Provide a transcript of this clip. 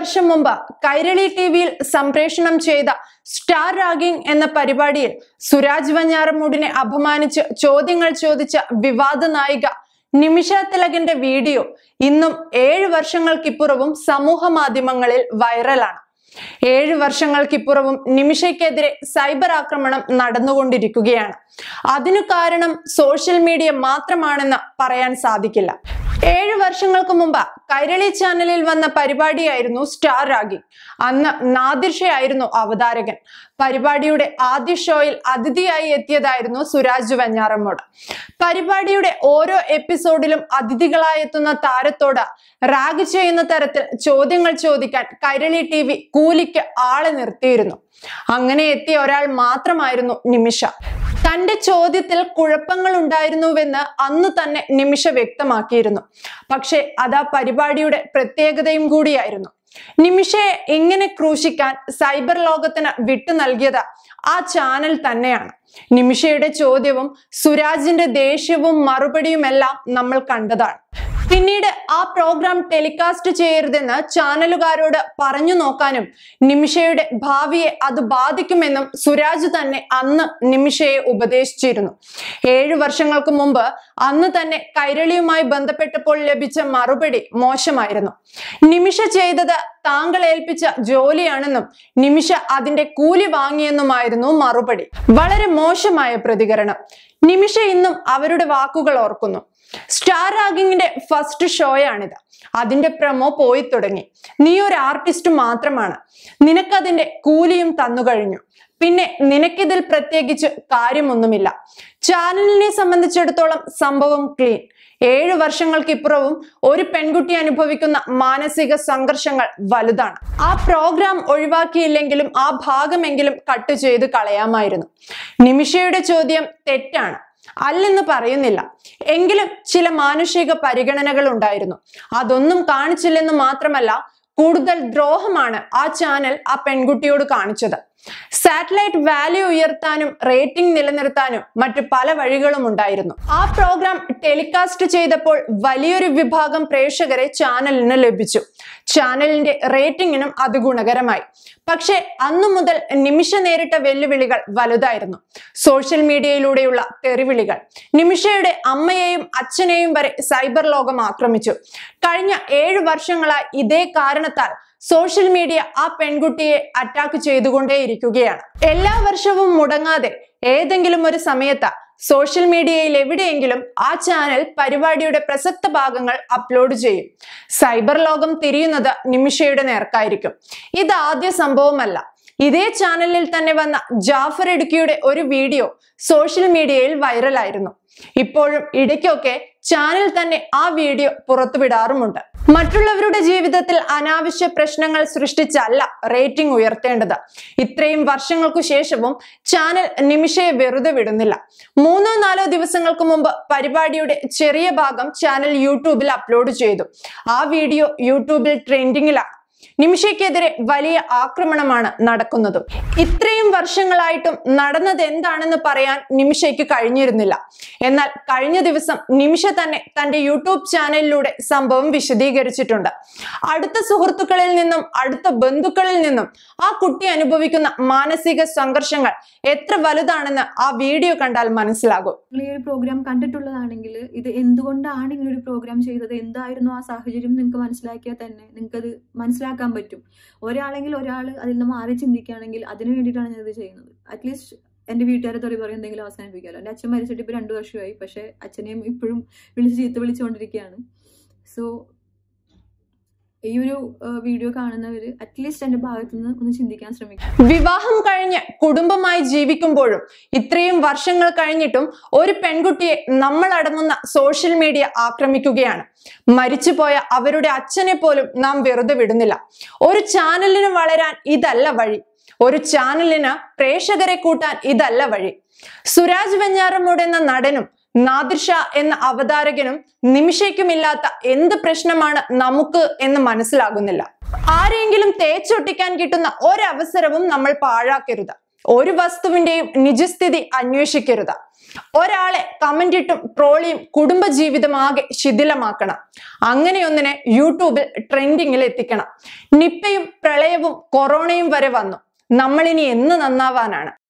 വർഷം മുമ്പ് കൈരളി ടി വിയിൽ സംപ്രേഷണം ചെയ്ത സ്റ്റാർ റാഗിംഗ് എന്ന പരിപാടിയിൽ സുരാജ് വഞ്ഞാറമൂടിനെ അപമാനിച്ച് ചോദ്യങ്ങൾ ചോദിച്ച വിവാദ നായിക നിമിഷ തിലകന്റെ വീഡിയോ ഇന്നും ഏഴ് വർഷങ്ങൾക്കിപ്പുറവും സമൂഹ മാധ്യമങ്ങളിൽ വൈറലാണ് ഏഴ് വർഷങ്ങൾക്കിപ്പുറവും നിമിഷയ്ക്കെതിരെ സൈബർ ആക്രമണം നടന്നുകൊണ്ടിരിക്കുകയാണ് അതിനു കാരണം സോഷ്യൽ മീഡിയ മാത്രമാണെന്ന് പറയാൻ സാധിക്കില്ല ഏഴ് വർഷങ്ങൾക്ക് മുമ്പ് കൈരളി ചാനലിൽ വന്ന പരിപാടിയായിരുന്നു സ്റ്റാർ റാഗി അന്ന് നാദിർഷയായിരുന്നു അവതാരകൻ പരിപാടിയുടെ ആദ്യ ഷോയിൽ അതിഥിയായി എത്തിയതായിരുന്നു സുരാജ് വെഞ്ഞാറമ്മോട് പരിപാടിയുടെ ഓരോ എപ്പിസോഡിലും അതിഥികളായി എത്തുന്ന താരത്തോട് റാഗ് ചെയ്യുന്ന തരത്തിൽ ചോദ്യങ്ങൾ ചോദിക്കാൻ കൈരളി ടി വി കൂലിക്ക് ആളെ നിർത്തിയിരുന്നു അങ്ങനെ എത്തിയ ഒരാൾ മാത്രമായിരുന്നു നിമിഷ തന്റെ ചോദ്യത്തിൽ കുഴപ്പങ്ങൾ ഉണ്ടായിരുന്നുവെന്ന് അന്ന് തന്നെ നിമിഷ വ്യക്തമാക്കിയിരുന്നു പക്ഷെ അത് ആ പരിപാടിയുടെ പ്രത്യേകതയും കൂടിയായിരുന്നു നിമിഷയെ എങ്ങനെ ക്രൂശിക്കാൻ സൈബർ ലോകത്തിന് വിട്ടു നൽകിയത് ആ ചാനൽ തന്നെയാണ് നിമിഷയുടെ ചോദ്യവും സുരാജിന്റെ ദേഷ്യവും മറുപടിയുമെല്ലാം നമ്മൾ കണ്ടതാണ് പിന്നീട് ആ പ്രോഗ്രാം ടെലികാസ്റ്റ് ചെയ്യരുതെന്ന് ചാനലുകാരോട് പറഞ്ഞു നോക്കാനും നിമിഷയുടെ ഭാവിയെ അത് ബാധിക്കുമെന്നും സുരാജ് തന്നെ അന്ന് നിമിഷയെ ഉപദേശിച്ചിരുന്നു ഏഴു വർഷങ്ങൾക്ക് മുമ്പ് അന്ന് തന്നെ കൈരളിയുമായി ബന്ധപ്പെട്ടപ്പോൾ ലഭിച്ച മറുപടി മോശമായിരുന്നു നിമിഷ ചെയ്തത് താങ്കൾ ഏൽപ്പിച്ച ജോലിയാണെന്നും നിമിഷ അതിന്റെ കൂലി വാങ്ങിയെന്നുമായിരുന്നു മറുപടി വളരെ മോശമായ പ്രതികരണം നിമിഷ ഇന്നും അവരുടെ വാക്കുകൾ ഓർക്കുന്നു സ്റ്റാർ റാഗിങ്ങിന്റെ ഫസ്റ്റ് ഷോയാണിത് അതിന്റെ പ്രമോ പോയി തുടങ്ങി നീ ഒരു ആർട്ടിസ്റ്റ് മാത്രമാണ് നിനക്കതിന്റെ കൂലിയും തന്നു കഴിഞ്ഞു പിന്നെ നിനക്കിതിൽ പ്രത്യേകിച്ച് കാര്യമൊന്നുമില്ല ചാനലിനെ സംബന്ധിച്ചിടത്തോളം സംഭവം ക്ലീൻ ഏഴ് വർഷങ്ങൾക്കിപ്പുറവും ഒരു പെൺകുട്ടി അനുഭവിക്കുന്ന മാനസിക സംഘർഷങ്ങൾ വലുതാണ് ആ പ്രോഗ്രാം ഒഴിവാക്കിയില്ലെങ്കിലും ആ ഭാഗമെങ്കിലും കട്ട് ചെയ്ത് കളയാമായിരുന്നു നിമിഷയുടെ ചോദ്യം തെറ്റാണ് അല്ലെന്ന് പറയുന്നില്ല എങ്കിലും ചില മാനുഷിക പരിഗണനകൾ ഉണ്ടായിരുന്നു അതൊന്നും കാണിച്ചില്ലെന്ന് മാത്രമല്ല കൂടുതൽ ദ്രോഹമാണ് ആ ചാനൽ ആ പെൺകുട്ടിയോട് കാണിച്ചത് സാറ്റലൈറ്റ് വാല്യൂ ഉയർത്താനും റേറ്റിംഗ് നിലനിർത്താനും മറ്റു പല വഴികളും ഉണ്ടായിരുന്നു ആ പ്രോഗ്രാം ടെലികാസ്റ്റ് ചെയ്തപ്പോൾ വലിയൊരു വിഭാഗം പ്രേക്ഷകരെ ചാനലിന് ലഭിച്ചു ചാനലിന്റെ റേറ്റിംഗിനും അത് ഗുണകരമായി പക്ഷെ അന്നു മുതൽ നിമിഷ നേരിട്ട വെല്ലുവിളികൾ വലുതായിരുന്നു സോഷ്യൽ മീഡിയയിലൂടെയുള്ള തെറിവിളികൾ നിമിഷയുടെ അമ്മയെയും അച്ഛനെയും വരെ സൈബർ ലോകം ആക്രമിച്ചു കഴിഞ്ഞ ഏഴു വർഷങ്ങളായി ഇതേ കാരണത്താൽ സോഷ്യൽ മീഡിയ ആ പെൺകുട്ടിയെ അറ്റാക്ക് ചെയ്തുകൊണ്ടേയിരിക്കുകയാണ് എല്ലാ വർഷവും മുടങ്ങാതെ ഏതെങ്കിലും ഒരു സമയത്ത് സോഷ്യൽ മീഡിയയിൽ എവിടെയെങ്കിലും ആ ചാനൽ പരിപാടിയുടെ പ്രസക്ത ഭാഗങ്ങൾ അപ്ലോഡ് ചെയ്യും സൈബർ ലോകം തിരിയുന്നത് നിമിഷയുടെ നേർക്കായിരിക്കും ഇത് ആദ്യ സംഭവമല്ല ഇതേ ചാനലിൽ തന്നെ വന്ന ജാഫർ ഇടുക്കിയുടെ ഒരു വീഡിയോ സോഷ്യൽ മീഡിയയിൽ വൈറലായിരുന്നു ഇപ്പോഴും ഇടയ്ക്കൊക്കെ ചാനൽ തന്നെ ആ വീഡിയോ പുറത്തുവിടാറുമുണ്ട് മറ്റുള്ളവരുടെ ജീവിതത്തിൽ അനാവശ്യ പ്രശ്നങ്ങൾ സൃഷ്ടിച്ചല്ല റേറ്റിംഗ് ഉയർത്തേണ്ടത് ഇത്രയും വർഷങ്ങൾക്കു ശേഷവും ചാനൽ നിമിഷയെ വെറുതെ വിടുന്നില്ല മൂന്നോ നാലോ ദിവസങ്ങൾക്ക് മുമ്പ് പരിപാടിയുടെ ചെറിയ ഭാഗം ചാനൽ യൂട്യൂബിൽ അപ്ലോഡ് ചെയ്തു ആ വീഡിയോ യൂട്യൂബിൽ ട്രെൻഡിങ്ങിലാണ് നിമിഷയ്ക്കെതിരെ വലിയ ആക്രമണമാണ് നടക്കുന്നത് ഇത്രയും വർഷങ്ങളായിട്ടും നടന്നത് എന്താണെന്ന് പറയാൻ നിമിഷയ്ക്ക് കഴിഞ്ഞിരുന്നില്ല എന്നാൽ കഴിഞ്ഞ ദിവസം നിമിഷ തന്നെ തന്റെ യൂട്യൂബ് ചാനലിലൂടെ സംഭവം വിശദീകരിച്ചിട്ടുണ്ട് അടുത്ത സുഹൃത്തുക്കളിൽ നിന്നും അടുത്ത ബന്ധുക്കളിൽ നിന്നും ആ കുട്ടി അനുഭവിക്കുന്ന മാനസിക സംഘർഷങ്ങൾ എത്ര വലുതാണെന്ന് ആ വീഡിയോ കണ്ടാൽ മനസ്സിലാകും നിങ്ങൾ ഈ ഒരു പ്രോഗ്രാം കണ്ടിട്ടുള്ളതാണെങ്കിൽ ഇത് എന്തുകൊണ്ടാണ് ഇങ്ങനെ ഒരു പ്രോഗ്രാം ചെയ്തത് എന്തായിരുന്നു ആ സാഹചര്യം നിങ്ങൾക്ക് മനസ്സിലാക്കിയാൽ തന്നെ നിങ്ങൾക്കത് മനസ്സിലാക്കാൻ പറ്റും ഒരാളെങ്കിൽ ഒരാൾ അതിൽ നിന്ന് മാറി ചിന്തിക്കുകയാണെങ്കിൽ അതിന് വേണ്ടിയിട്ടാണ് ഞാൻ ഇത് ചെയ്യുന്നത് അറ്റ്ലീസ്റ്റ് എൻ്റെ വീട്ടുകാരെ തൊറി പറയും എന്തെങ്കിലും അവസാനിപ്പിക്കാമല്ലോ എൻ്റെ അച്ഛൻ മരിച്ചിട്ട് ഇപ്പോൾ രണ്ട് വർഷമായി പക്ഷേ അച്ഛനെയും ഇപ്പോഴും വിളിച്ച് ചീത്ത വിളിച്ചുകൊണ്ടിരിക്കുകയാണ് സോ ഈ ഒരു വീഡിയോ കാണുന്നവർ അറ്റ്ലീസ്റ്റ് എൻ്റെ ഭാഗത്തു നിന്ന് ഒന്ന് ചിന്തിക്കാൻ ശ്രമിക്കും വിവാഹം കഴിഞ്ഞ് കുടുംബമായി ജീവിക്കുമ്പോഴും ഇത്രയും വർഷങ്ങൾ കഴിഞ്ഞിട്ടും ഒരു പെൺകുട്ടിയെ നമ്മൾ അടങ്ങുന്ന സോഷ്യൽ മീഡിയ ആക്രമിക്കുകയാണ് മരിച്ചുപോയ അവരുടെ അച്ഛനെ പോലും നാം വെറുതെ വിടുന്നില്ല ഒരു ചാനലിന് വളരാൻ ഇതല്ല വഴി ഒരു ചാനലിന് പ്രേക്ഷകരെ കൂട്ടാൻ ഇതല്ല വഴി സുരാജ് വെഞ്ഞാറമൂട് എന്ന നടനും നാദിർഷ എന്ന അവതാരകനും നിമിഷയ്ക്കുമില്ലാത്ത എന്ത് പ്രശ്നമാണ് നമുക്ക് എന്ന് മനസ്സിലാകുന്നില്ല ആരെങ്കിലും തേച്ചൊട്ടിക്കാൻ കിട്ടുന്ന ഒരവസരവും നമ്മൾ പാഴാക്കരുത് ഒരു വസ്തുവിന്റെയും നിജസ്ഥിതി അന്വേഷിക്കരുത് ഒരാളെ കമന്റ് ഇട്ടും ട്രോളിയും കുടുംബജീവിതം ആകെ ശിഥിലമാക്കണം അങ്ങനെയൊന്നിനെ യൂട്യൂബിൽ ട്രെൻഡിങ്ങിൽ എത്തിക്കണം നിപ്പയും പ്രളയവും കൊറോണയും വരെ വന്നു നമ്മളിനി എന്ന് നന്നാവാനാണ്